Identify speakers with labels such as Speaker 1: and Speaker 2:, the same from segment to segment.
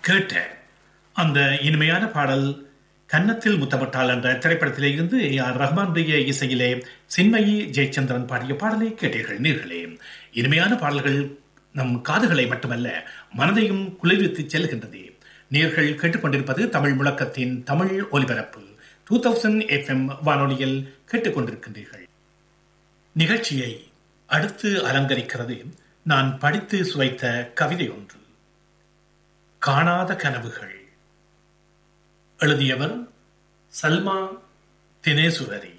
Speaker 1: கேட்ட அந்த இனிமையான பாடல் கன்னத்தில் முத்தப்பட்டால் என்ற திரைப்படத்திலே இருந்து ஏ ஆர் ரஹ்மானுடைய இசையிலே சின்மயி ஜெயச்சந்திரன் பாடிய பாடலை கேட்டீர்கள் நீர்களே இனிமையான பாடல்கள் நம் காதுகளை மட்டுமல்ல மனதையும் குளிர்வித்து செல்கின்றது நேர்கள் கேட்டுக்கொண்டிருப்பது தமிழ் முழக்கத்தின் தமிழ் ஒலிபரப்பு டூ தௌசண்ட் எஃப்எம் வானொலியில் கேட்டுக்கொண்டிருக்கின்றீர்கள் நிகழ்ச்சியை அடுத்து அலங்கரிக்கிறது நான் படித்து சுவைத்த கவிதை ஒன்று காணாத கனவுகள் எழுதியவர் சல்மா தினேசுவரி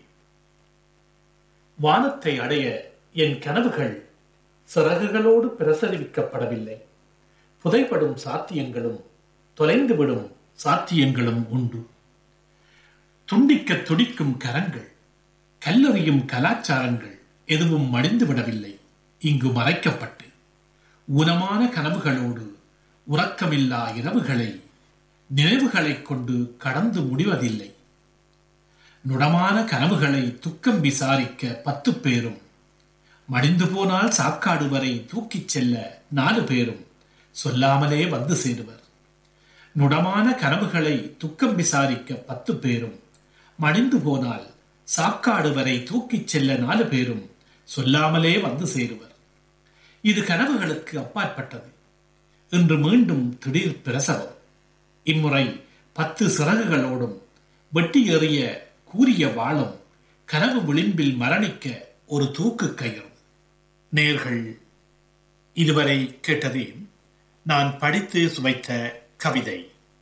Speaker 1: வானத்தை அடைய என் கனவுகள் சிறகுகளோடு பிரசரிவிக்கப்படவில்லை புதைப்படும் சாத்தியங்களும் தொலைந்துவிடும் சாத்தியங்களும் உண்டு துண்டிக்க துடிக்கும் கரங்கள் கல்லறியும் கலாச்சாரங்கள் எதுவும் மடிந்து விடவில்லை இங்கு மறைக்கப்பட்டு ஊனமான கனவுகளோடு உறக்கமில்லா இரவுகளை நினைவுகளைக் கொண்டு கடந்து முடிவதில்லை நுடமான கனவுகளை துக்கம் விசாரிக்க பத்து பேரும் மடிந்து போனால் சாக்காடு வரை தூக்கிச் செல்ல நாலு பேரும் சொல்லாமலே வந்து சேருவர் நுடமான கனவுகளை துக்கம் விசாரிக்க பத்து பேரும் மடிந்து போனால் சாக்காடு வரை தூக்கிச் செல்ல நாலு பேரும் சொல்லாமலே வந்து சேருவர் இது கனவுகளுக்கு அப்பாற்பட்டது இன்று மீண்டும் திடீர் பிரசவம் இம்முறை பத்து சிறகுகளோடும் வெட்டி எறிய கூறிய வாளும் கனவு விளிம்பில் மரணிக்க ஒரு தூக்கு கயிறு நேர்கள் இதுவரை கேட்டது நான் படித்து சுவைத்த கவிதை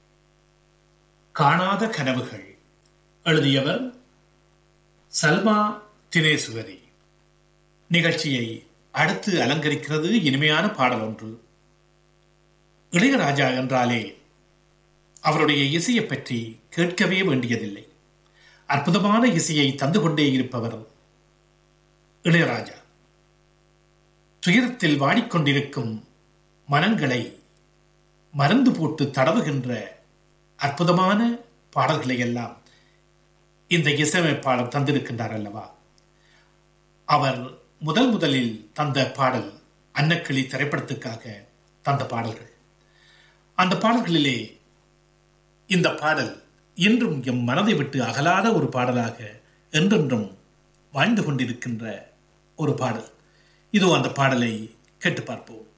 Speaker 1: காணாத கனவுகள் எழுதியவர் சல்மா தினேசுவரி நிகழ்ச்சியை அடுத்து அலங்கரிக்கிறது இனிமையான பாடல் ஒன்று இளையராஜா என்றாலே அவருடைய இசையை பற்றி கேட்கவே வேண்டியதில்லை அற்புதமான இசையை தந்து கொண்டே இருப்பவர் இளையராஜா துயரத்தில் வாடிக்கொண்டிருக்கும் மனங்களை மருந்து போட்டு தடவுகின்ற அற்புதமான பாடல்களை எல்லாம் இந்த இசையமைப்பாளர் தந்திருக்கின்றார் அல்லவா அவர் முதல் முதலில் தந்த பாடல் அன்னக்கிளி திரைப்படத்துக்காக தந்த பாடல்கள் அந்த பாடல்களிலே இந்த பாடல் இன்றும் எம் மனதை விட்டு அகலாத ஒரு பாடலாக என்றென்றும் வாழ்ந்து கொண்டிருக்கின்ற ஒரு பாடல் இதோ அந்த பாடலை கேட்டு பார்ப்போம்